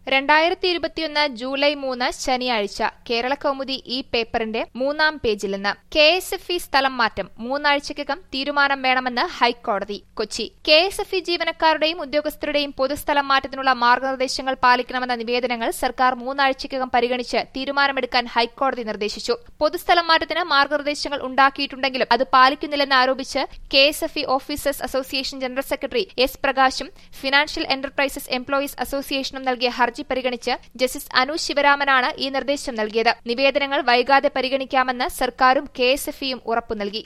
രണ്ടായിരത്തി ഇരുപത്തിയൊന്ന് ജൂലൈ മൂന്ന് ശനിയാഴ്ച കേരള കൗമുദി ഈ പേപ്പറിന്റെ മൂന്നാം പേജിൽ നിന്ന് കെ എസ് എഫ് ഇ സ്ഥലം മാറ്റം മൂന്നാഴ്ചക്കകം തീരുമാനം വേണമെന്ന് ഹൈക്കോടതി Kochi K S F E ജീവനക്കാരുടെയും ഉദ്യോഗസ്ഥരുടെയും പൊതുസ്ഥലം മാറ്റത്തിനുള്ള മാർഗനിർദ്ദേശങ്ങൾ പാലിക്കണമെന്ന നിവേദനങ്ങൾ സർക്കാർ മൂന്നാഴ്ചക്കകം പരിഗണിച്ച് തീരുമാനമെടുക്കാൻ ഹൈക്കോടതി നിർദ്ദേശിച്ചു പൊതുസ്ഥലം മാറ്റത്തിന് മാർഗനിർദ്ദേശങ്ങൾ ഉണ്ടാക്കിയിട്ടുണ്ടെങ്കിലും അത് പാലിക്കുന്നില്ലെന്ന് ആരോപിച്ച് K S F E officers association general secretary S പ്രകാശും ഫിനാൻഷ്യൽ എന്റർപ്രൈസസ് എംപ്ലോയീസ് അസോസിയേഷനും നൽകിയ ഹർജി പരിഗണിച്ച് ജസ്റ്റിസ് അനു ശിവരാമനാണ് ഈ നിർദ്ദേശം നൽകിയത് നിവേദനങ്ങൾ വൈകാതെ പരിഗണിക്കാമെന്ന് സർക്കാരും കെ എസ് എഫ് ഇയും ഉറപ്പു നൽകി